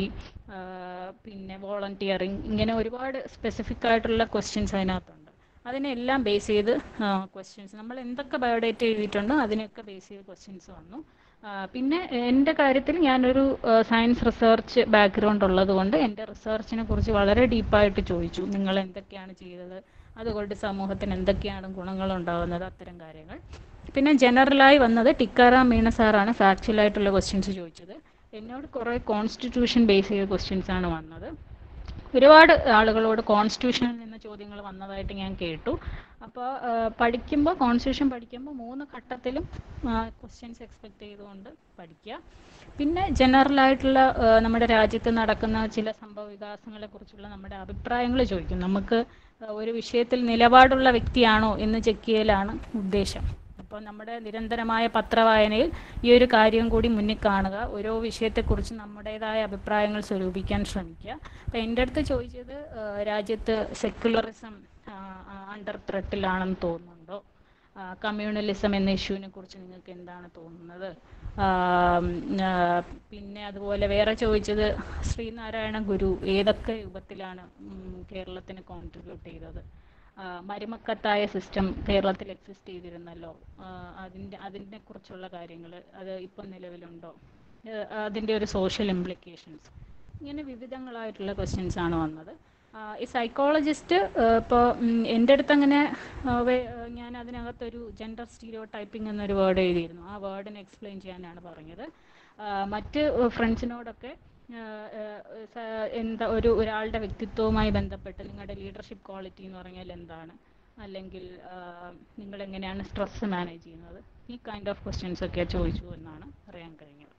പിന്നെ വോളണ്ടിയറിങ് ഇങ്ങനെ ഒരുപാട് സ്പെസിഫിക് ആയിട്ടുള്ള ക്വസ്റ്റ്യൻസ് അതിനകത്തുണ്ട് അതിനെല്ലാം ബേസ് ചെയ്ത് ക്വസ്റ്റ്യൻസ് നമ്മൾ എന്തൊക്കെ ബയോഡേറ്റ എഴുതിയിട്ടുണ്ടോ അതിനൊക്കെ ബേസ് ചെയ്ത് ക്വസ്റ്റ്യൻസ് വന്നു ആ, പിന്നെ എൻ്റെ കാര്യത്തിൽ ഞാനൊരു സയൻസ് റിസർച്ച് ബാക്ക്ഗ്രൗണ്ട് ഉള്ളത് കൊണ്ട് എൻ്റെ റിസർച്ചിനെ കുറിച്ച് വളരെ ഡീപ്പായിട്ട് ചോദിച്ചു നിങ്ങൾ എന്തൊക്കെയാണ് ചെയ്തത് അതുകൊണ്ട് സമൂഹത്തിന് എന്തൊക്കെയാണ് ഗുണങ്ങൾ ഉണ്ടാകുന്നത് അത്തരം കാര്യങ്ങൾ പിന്നെ ജനറലായി വന്നത് ടിക്കാറാം മീണ സാറാണ് ഫാക്ച്വൽ ആയിട്ടുള്ള ക്വസ്റ്റ്യൻസ് ചോദിച്ചത് എന്നോട് കുറേ കോൺസ്റ്റിറ്റ്യൂഷൻ ബേസ് ചെയ്ത ക്വസ്റ്റ്യൻസ് ആണ് വന്നത് ഒരുപാട് ആളുകളോട് കോൺസ്റ്റിറ്റ്യൂഷനിൽ നിന്ന് ചോദ്യങ്ങൾ വന്നതായിട്ട് ഞാൻ കേട്ടു അപ്പോൾ പഠിക്കുമ്പോൾ കോൺസ്റ്റിറ്റ്യൂഷൻ പഠിക്കുമ്പോൾ മൂന്ന് ഘട്ടത്തിലും ക്വസ്റ്റ്യൻസ് എക്സ്പെക്ട് ചെയ്തുകൊണ്ട് പഠിക്കുക പിന്നെ ജനറൽ ആയിട്ടുള്ള ആ, നമ്മുടെ രാജ്യത്ത് നടക്കുന്ന ചില സംഭവ വികാസങ്ങളെ കുറിച്ചുള്ള നമ്മുടെ അഭിപ്രായങ്ങൾ ചോദിക്കും നമുക്ക് ആ, ഒരു വിഷയത്തിൽ നിലപാടുള്ള വ്യക്തിയാണോ എന്ന് ചെക്ക് ചെയ്യലാണ് ഉദ്ദേശം അപ്പോൾ നമ്മുടെ നിരന്തരമായ പത്രവായനയിൽ ഈ ഒരു കാര്യം കൂടി മുന്നിൽ കാണുക ഓരോ വിഷയത്തെക്കുറിച്ച് നമ്മുടേതായ അഭിപ്രായങ്ങൾ സ്വരൂപിക്കാൻ ശ്രമിക്കുക അപ്പോൾ എൻ്റെ അടുത്ത് ചോദിച്ചത് ആ, രാജ്യത്ത് സെക്യുലറിസം അണ്ടർ ത്രെട്ടിലാണെന്ന് തോന്നുന്നുണ്ടോ കമ്മ്യൂണലിസം എന്ന ഇഷ്യൂവിനെ കുറിച്ച് നിങ്ങൾക്ക് എന്താണ് തോന്നുന്നത് ആം, ആ, പിന്നെ അതുപോലെ വേറെ ചോദിച്ചത് ശ്രീനാരായണ ഗുരു ഏതൊക്കെ രൂപത്തിലാണ് ഉം, കേരളത്തിന് കോൺട്രിബ്യൂട്ട് ചെയ്തത് ആ, മരുമക്കത്തായ സിസ്റ്റം കേരളത്തിൽ എക്സിസ്റ്റ് ചെയ്തിരുന്നല്ലോ ആ, അതിൻ്റെ അതിനെ കുറിച്ചുള്ള കാര്യങ്ങൾ അത് ഇപ്പം നിലവിലുണ്ടോ ഏ, അതിൻ്റെ ഒരു സോഷ്യൽ ഇംപ്ലിക്കേഷൻസ് ഇങ്ങനെ വിവിധങ്ങളായിട്ടുള്ള ക്വസ്റ്റ്യൻസ് ആണ് വന്നത് ആ, ഈ സൈക്കോളജിസ്റ്റ് ഇപ്പോൾ എൻ്റെ അടുത്ത് അങ്ങനെ ആ, വേ- ആ, ഞാൻ അതിനകത്തൊരു ജെൻഡർ സ്റ്റീരിയോ ടൈപ്പിംഗ് എന്നൊരു വേർഡ് എഴുതിയിരുന്നു ആ വേർഡിനെ എക്സ്പ്ലെയിൻ ചെയ്യാനാണ് പറഞ്ഞത് ആ, മറ്റ് ഫ്രണ്ട്സിനോടൊക്കെ ആ, ആ, സ- എന്താ ഒരു ഒരാളുടെ വ്യക്തിത്വവുമായി ബന്ധപ്പെട്ട് നിങ്ങളുടെ ലീഡർഷിപ്പ് ക്വാളിറ്റി എന്ന് പറഞ്ഞാൽ എന്താണ് അല്ലെങ്കിൽ നിങ്ങൾ എങ്ങനെയാണ് സ്ട്രെസ് മാനേജ് ചെയ്യുന്നത് ഈ കൈൻഡ് ഓഫ് ക്വസ്റ്റ്യൻസ് ഒക്കെ ചോദിച്ചു എന്നാണ് അറിയാൻ കഴിഞ്ഞത്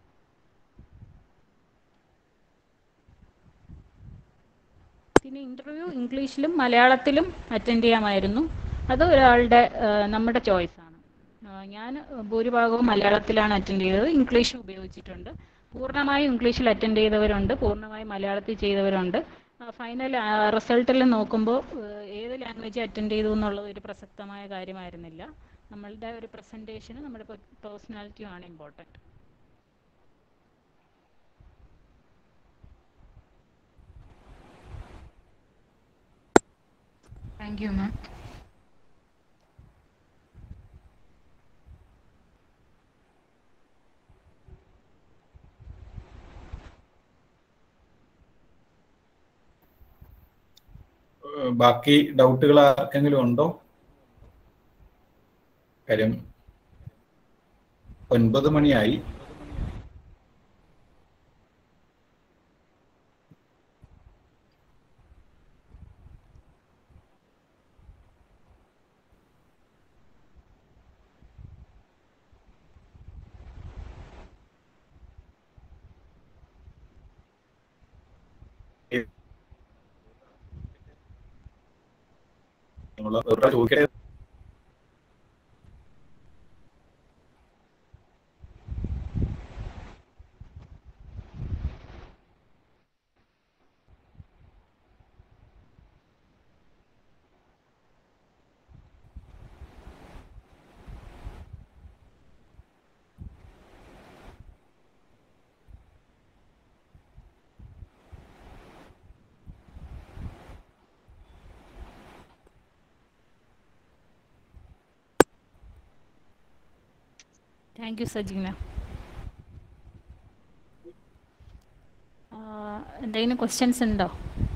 പിന്നെ ഇന്റർവ്യൂ ഇംഗ്ലീഷിലും മലയാളത്തിലും അറ്റൻഡ് ചെയ്യാമായിരുന്നു അത് ഒരാളുടെ ആ, നമ്മുടെ ചോയ്സാണ് ഞാൻ ഭൂരിഭാഗവും മലയാളത്തിലാണ് അറ്റൻഡ് ചെയ്തത് ഇംഗ്ലീഷും ഉപയോഗിച്ചിട്ടുണ്ട് പൂർണ്ണമായും ഇംഗ്ലീഷിൽ അറ്റൻഡ് ചെയ്തവരുണ്ട് പൂർണ്ണമായും മലയാളത്തിൽ ചെയ്തവരുണ്ട് ഫൈനൽ റിസൾട്ടിൽ നോക്കുമ്പോൾ ഏത് ലാംഗ്വേജ് അറ്റൻഡ് ചെയ്തു എന്നുള്ളത് ഒരു പ്രസക്തമായ കാര്യമായിരുന്നില്ല നമ്മളുടെ ഒരു പ്രസൻറ്റേഷന് നമ്മുടെ പേഴ്സണാലിറ്റിയും ആണ് ഇമ്പോർട്ടൻറ്റ് താങ്ക് യു മാം ഏഹ് ബാക്കി ഡൗട്ടുകൾ ആർക്കെങ്കിലും ഉണ്ടോ കാര്യം ഒൻപത് മണിയായി എന്നുള്ള ഒരു ചോദിക്കട്ടെ താങ്ക് യു സജീന എന്തെങ്കിലും ക്വസ്റ്റ്യൻസ് ഉണ്ടോ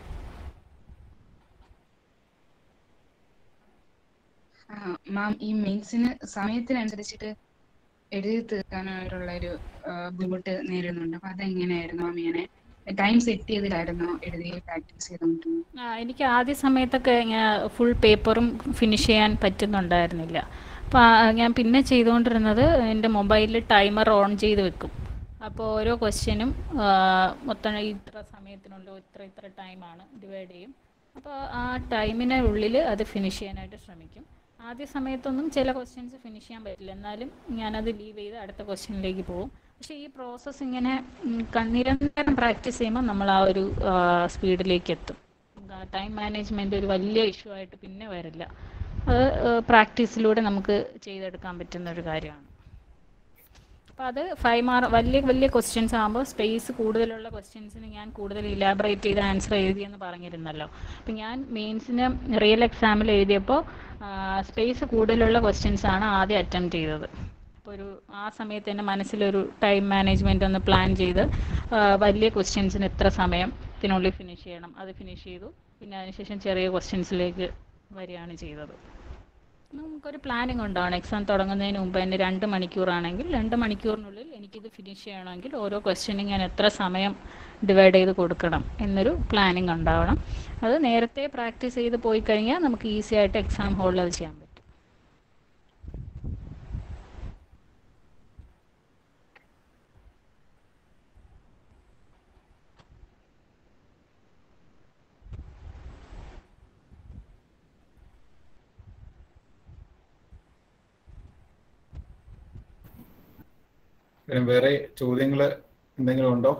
മാം ഈ മെയിൻസിന് സമയത്തിനനുസരിച്ചിട്ട് എഴുതി തീർക്കാനായിട്ടുള്ള ഒരു ആ, ബുദ്ധിമുട്ട് നേരിടുന്നുണ്ട് അപ്പൊ അതെങ്ങനെയായിരുന്നു മാം ഇങ്ങനെ ടൈം സെറ്റ് ചെയ്തിട്ടായിരുന്നോ എഴുതി പ്രാക്ടീസ് ചെയ്തോണ്ടിരുന്നത് ആ, എനിക്ക് ആദ്യ സമയത്തൊക്കെ ഫുൾ പേപ്പറും ഫിനിഷ് ചെയ്യാൻ പറ്റുന്നുണ്ടായിരുന്നില്ല അപ്പോൾ ഞാൻ പിന്നെ ചെയ്തുകൊണ്ടിരുന്നത് എൻ്റെ മൊബൈലിൽ ടൈമർ ഓൺ ചെയ്ത് വെക്കും അപ്പോൾ ഓരോ ക്വസ്റ്റ്യനും മൊത്തം ഇത്ര സമയത്തിനുള്ളിൽ ഇത്ര ഇത്ര ടൈമാണ് ഡിവൈഡ് ചെയ്യും അപ്പോൾ ആ ടൈമിന് ഉള്ളിൽ അത് ഫിനിഷ് ചെയ്യാനായിട്ട് ശ്രമിക്കും ആദ്യ സമയത്തൊന്നും ചില ക്വസ്റ്റ്യൻസ് ഫിനിഷ് ചെയ്യാൻ പറ്റില്ല എന്നാലും ഞാനത് ലീവ് ചെയ്ത് അടുത്ത ക്വസ്റ്റ്യനിലേക്ക് പോകും പക്ഷേ ഈ പ്രോസസ്സ് ഇങ്ങനെ ഉം, ക- നിരന്തരം പ്രാക്ടീസ് ചെയ്യുമ്പോൾ നമ്മൾ ആ ഒരു സ്പീഡിലേക്ക് എത്തും ടൈം മാനേജ്മെന്റ് ഒരു വലിയ ഇഷ്യൂ ആയിട്ട് പിന്നെ വരില്ല അത് പ്രാക്ടീസിലൂടെ നമുക്ക് ചെയ്തെടുക്കാൻ പറ്റുന്ന ഒരു കാര്യമാണ് അപ്പോൾ അത് ഫൈവ് മാർക്ക് വലിയ വലിയ ക്വസ്റ്റ്യൻസ് ആകുമ്പോൾ സ്പേസ് കൂടുതലുള്ള ക്വസ്റ്റ്യൻസിന് ഞാൻ കൂടുതൽ ഇലാബറേറ്റ് ചെയ്ത് ആൻസർ എഴുതിയെന്ന് പറഞ്ഞിരുന്നല്ലോ അപ്പം ഞാൻ മെയിൻസിന് റിയൽ എക്സാമിൽ എഴുതിയപ്പോൾ സ്പേസ് കൂടുതലുള്ള ക്വസ്റ്റ്യൻസ് ആണ് ആദ്യം അറ്റംപ്റ്റ് ചെയ്തത് അപ്പോൾ ഒരു ആ സമയത്ത് എൻ്റെ മനസ്സിലൊരു ടൈം മാനേജ്മെൻ്റ് ഒന്ന് പ്ലാൻ ചെയ്ത് ആ, വലിയ ക്വസ്റ്റ്യൻസിന് എത്ര സമയത്തിനുള്ളിൽ ഫിനിഷ് ചെയ്യണം അത് ഫിനിഷ് ചെയ്തു പിന്നെ അതിനുശേഷം ചെറിയ ക്വസ്റ്റ്യൻസിലേക്ക് വരികയാണ് ചെയ്തത് നമുക്കൊരു പ്ലാനിങ് ഉണ്ടാവണം എക്സാം തുടങ്ങുന്നതിന് മുമ്പ് തന്നെ രണ്ട് മണിക്കൂറാണെങ്കിൽ രണ്ട് മണിക്കൂറിനുള്ളിൽ എനിക്കിത് ഫിനിഷ് ചെയ്യണമെങ്കിൽ ഓരോ ക്വസ്റ്റ്യനും ഞാൻ എത്ര സമയം ഡിവൈഡ് ചെയ്ത് കൊടുക്കണം എന്നൊരു പ്ലാനിങ് ഉണ്ടാവണം അത് നേരത്തെ പ്രാക്ടീസ് ചെയ്ത് പോയി കഴിഞ്ഞാൽ നമുക്ക് ഈസി ആയിട്ട് എക്സാം ഹോളിൽ അത് ചെയ്യാൻ പറ്റും പിന്നെ വേറെ ചോദ്യങ്ങൾ എന്തെങ്കിലും ഉണ്ടോ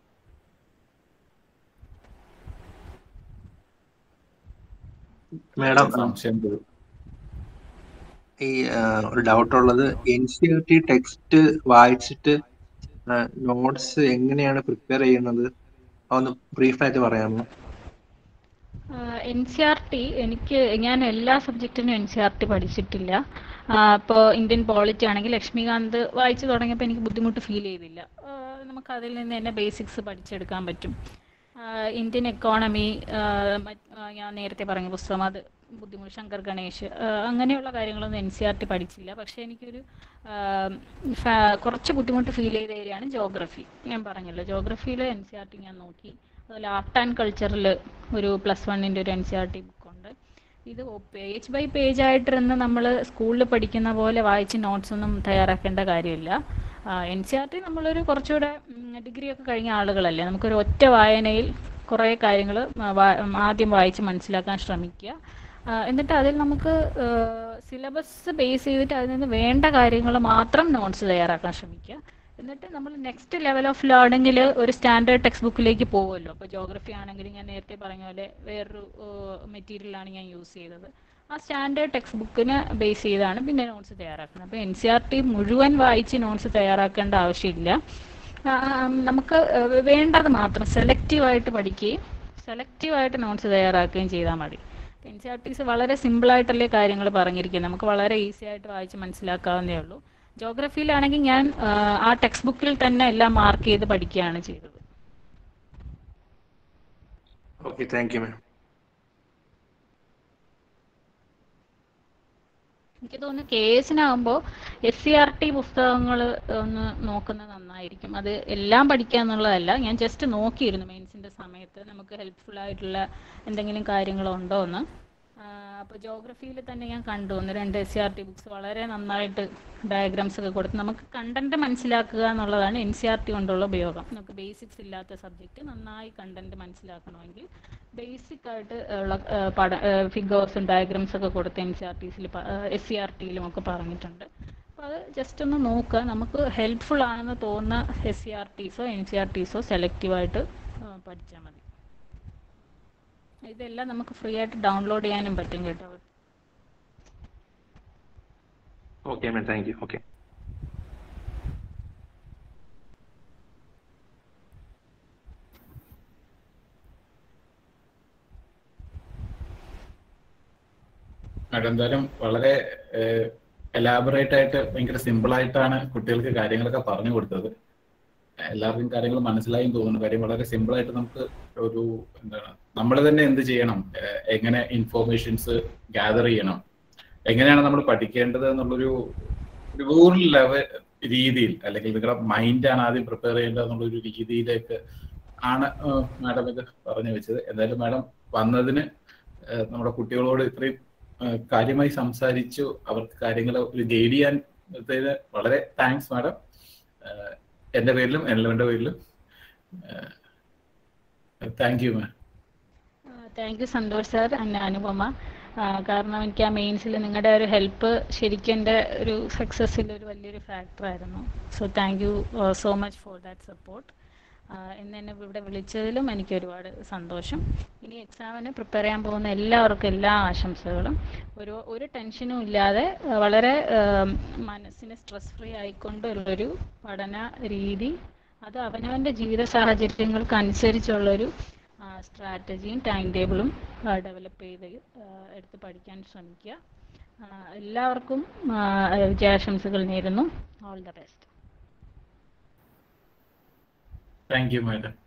മാഡം സംശയം തീർ- ഈ ആ, ഒരു ഡൗട്ട് ഉള്ളത് N C R T text വായിച്ചിട്ട് നോട്ട്സ് എങ്ങനെയാണ് പ്രിപ്പയർ ചെയ്യുന്നത് അതൊന്ന് ബ്രീഫായിട്ട് പറയാമോ എൻ സി ആർ ടി എനിക്ക് ഞാൻ എല്ലാ സബ്ജക്റ്റിനും എൻ സി ആർ ടി പഠിച്ചിട്ടില്ല ഇപ്പോൾ ഇന്ത്യൻ പോളിറ്റി ആണെങ്കിൽ ലക്ഷ്മികാന്ത് വായിച്ചു തുടങ്ങിയപ്പോൾ എനിക്ക് ബുദ്ധിമുട്ട് ഫീൽ ചെയ്തില്ല ആ, നമുക്ക് അതിൽ നിന്ന് തന്നെ ബേസിക്സ് പഠിച്ചെടുക്കാൻ പറ്റും ആ, ഇന്ത്യൻ എക്കോണമി ഞാൻ നേരത്തെ പറഞ്ഞ പുസ്തകം അത് ബുദ്ധിമുട്ട് ശങ്കർ ഗണേഷ് ആ, അങ്ങനെയുള്ള കാര്യങ്ങളൊന്നും എൻ സി ആർ ടി പഠിച്ചില്ല പക്ഷേ എനിക്കൊരു ആ, ഫാ- കുറച്ച് ബുദ്ധിമുട്ട് ഫീൽ ചെയ്ത ഏരിയയാണ് ജോഗ്രഫി ഞാൻ പറഞ്ഞല്ലോ ജോഗ്രഫിയിൽ എൻ സി ആർ ടി ഞാൻ നോക്കി അതുപോലെ ആർട്ട് ആൻഡ് കൾച്ചറിൽ ഒരു പ്ലസ് വണ്ണിൻ്റെ ഒരു എൻ സി ആർ ടി ബുക്കുണ്ട് ഇത് പേജ് ബൈ പേജ് ആയിട്ടിരുന്ന് നമ്മൾ സ്കൂളിൽ പഠിക്കുന്ന പോലെ വായിച്ച് നോട്ട്സ് ഒന്നും തയ്യാറാക്കേണ്ട കാര്യമില്ല എൻ സി ആർ ടി നമ്മളൊരു കുറച്ചുകൂടെ ഡിഗ്രി ഒക്കെ കഴിഞ്ഞ ആളുകളല്ലേ നമുക്കൊരു ഒറ്റ വായനയിൽ കുറേ കാര്യങ്ങൾ ആദ്യം വായിച്ച് മനസ്സിലാക്കാൻ ശ്രമിക്കുക ആ, എന്നിട്ട് അതിൽ നമുക്ക് സിലബസ് ബേസ് ചെയ്തിട്ട് അതിൽ നിന്ന് വേണ്ട കാര്യങ്ങൾ മാത്രം നോട്ട്സ് തയ്യാറാക്കാൻ ശ്രമിക്കുക എന്നിട്ട് നമ്മൾ നെക്സ്റ്റ് ലെവൽ ഓഫ് ലേണിങ്ങിൽ ഒരു സ്റ്റാൻഡേർഡ് ടെക്സ്റ്റ് ബുക്കിലേക്ക് പോകുമല്ലോ അപ്പോൾ ജോഗ്രഫി ആണെങ്കിൽ ഞാൻ നേരത്തെ പറഞ്ഞ പോലെ വേറൊരു മെറ്റീരിയലാണ് ഞാൻ യൂസ് ചെയ്തത് ആ സ്റ്റാൻഡേർഡ് ടെക്സ്റ്റ് ബുക്കിനെ ബേസ് ചെയ്താണ് പിന്നെ നോട്ട്സ് തയ്യാറാക്കുന്നത് അപ്പോൾ എൻ സി ആർ ടി മുഴുവൻ വായിച്ച് നോട്ട്സ് തയ്യാറാക്കേണ്ട ആവശ്യമില്ല ആ, നമുക്ക് വേണ്ടത് മാത്രം സെലക്റ്റീവായിട്ട് പഠിക്കുകയും സെലക്റ്റീവായിട്ട് നോട്ട്സ് തയ്യാറാക്കുകയും ചെയ്താൽ മതി എൻ സി ആർ ടീസ് വളരെ സിമ്പിളായിട്ടല്ലേ കാര്യങ്ങൾ പറഞ്ഞിരിക്കുന്നത് നമുക്ക് വളരെ ഈസി ആയിട്ട് വായിച്ച് മനസ്സിലാക്കാവുന്നേ ഉള്ളൂ ജോഗ്രഫിയിലാണെങ്കിൽ ഞാൻ ആ, ആ ടെക്സ്റ്റ് ബുക്കിൽ തന്നെ എല്ലാം മാർക്ക് ചെയ്ത് പഠിക്കുകയാണ് ചെയ്തത് ഓക്കെ താങ്ക് യു മാം എനിക്ക് തോന്നുന്നു കെ എസിനാകുമ്പോൾ എസ് സി ആർ ടി പുസ്തകങ്ങൾ ഒന്ന് നോക്കുന്നത് നന്നായിരിക്കും അത് എല്ലാം പഠിക്കുക എന്നുള്ളതല്ല ഞാൻ ജസ്റ്റ് നോക്കിയിരുന്നു മെയിൻസിൻ്റെ സമയത്ത് നമുക്ക് ഹെൽപ്ഫുൾ ആയിട്ടുള്ള എന്തെങ്കിലും കാര്യങ്ങളുണ്ടോ എന്ന് അപ്പോൾ ജോഗ്രഫിയിൽ തന്നെ ഞാൻ കണ്ടു ഒന്ന് രണ്ട് S C R T books വളരെ നന്നായിട്ട് ഡയഗ്രാംസ് ഒക്കെ കൊടുത്ത് നമുക്ക് കണ്ടന്റ് മനസ്സിലാക്കുക എന്നുള്ളതാണ് എൻ സി ആർ ടി കൊണ്ടുള്ള ഉപയോഗം നമുക്ക് ബേസിക്സ് ഇല്ലാത്ത സബ്ജക്റ്റ് നന്നായി കണ്ടന്റ് മനസ്സിലാക്കണമെങ്കിൽ ബേസിക് ആയിട്ട് ഉള്ള ആ, പഠ ഫിഗേഴ്സും ഡയഗ്രാംസ് ഒക്കെ കൊടുത്ത് എൻ സി ആർ ടിസിൽ എസ് സി ആർ ടിയിലും ഒക്കെ പറഞ്ഞിട്ടുണ്ട് അപ്പോൾ അത് ജസ്റ്റ് ഒന്ന് നോക്കുക നമുക്ക് ഹെൽപ്ഫുൾ ആണെന്ന് തോന്നുന്ന എസ് സി ആർ ടീസോ എൻ സി ആർ ടീസോ സെലക്റ്റീവായിട്ട് പഠിച്ചാൽ മതി ഇതെല്ലാം നമുക്ക് ഫ്രീ ആയിട്ട് ഡൗൺലോഡ് ചെയ്യാനും പറ്റും കേട്ടോ okay ma'am thank you okay madam എന്തായാലും വളരെ എലാബറേറ്റ് ആയിട്ട് ഭയങ്കര സിമ്പിൾ ആയിട്ടാണ് കുട്ടികൾക്ക് കാര്യങ്ങളൊക്കെ പറഞ്ഞു കൊടുത്തത് എല്ലാവർക്കും കാര്യങ്ങൾ മനസ്സിലായും തോന്നുന്നു കാര്യം വളരെ സിമ്പിൾ ആയിട്ട് നമുക്ക് ഒരു എന്താണ് നമ്മൾ തന്നെ എന്ത് ചെയ്യണം ഏഹ് എങ്ങനെ ഇൻഫോർമേഷൻസ് ഗ്യാദർ ചെയ്യണം എങ്ങനെയാണ് നമ്മൾ പഠിക്കേണ്ടത് എന്നുള്ളൊരു ഒരു വേറൊരു ലെവൽ രീതിയിൽ അല്ലെങ്കിൽ നിങ്ങളുടെ മൈൻഡാണ് ആദ്യം പ്രിപ്പയർ ചെയ്യേണ്ടത് എന്നുള്ളൊരു രീതിയിലേക്ക് ആണ് മാഡം ഇത് പറഞ്ഞു വെച്ചത് എന്തായാലും മാഡം വന്നതിന് ഏഹ് നമ്മുടെ കുട്ടികളോട് ഇത്രയും ഏഹ് കാര്യമായി സംസാരിച്ചു അവർക്ക് കാര്യങ്ങൾ ഒരു ഗൈഡ് ചെയ്യാൻ ഇതേത് വളരെ താങ്ക്സ് മാഡം എൻ്റെ പേരിലും എല്ലവൻ്റെ പേരിലും thank you ma'am thank you Santhosh sir and Anupama ആ, കാരണം എനിക്ക് ആ മെയിൻസിൽ നിങ്ങളുടെ ഒരു ഹെൽപ്പ് ശരിക്കും എൻ്റെ ഒരു സക്സസ്സിൽ ഒരു വലിയൊരു ഫാക്ടറായിരുന്നു so thank you so much for that support ഇന്ന് എന്നെ ഇവിടെ വിളിച്ചതിലും എനിക്ക് ഒരുപാട് സന്തോഷം ഇനി എക്സാമിന് പ്രിപ്പയർ ചെയ്യാൻ പോകുന്ന എല്ലാവർക്കും എല്ലാ ആശംസകളും ഒരു ഒരു ടെൻഷനും ഇല്ലാതെ ആ, വളരെ ആ, മനസ്സിന് സ്ട്രെസ് ഫ്രീ ആയിക്കൊണ്ടുള്ളൊരു പഠന രീതി അത് അവനവൻ്റെ ജീവിത സാഹചര്യങ്ങൾക്ക് അനുസരിച്ചുള്ളൊരു സ്ട്രാറ്റജിയും ടൈം ടേബിളും ഡെവലപ്പ് ചെയ്ത് ആ, എടുത്ത് പഠിക്കാൻ ശ്രമിക്കുക ആ, എല്ലാവർക്കും ആ, വിജയാശംസകൾ നേരുന്നു all the best thank you madam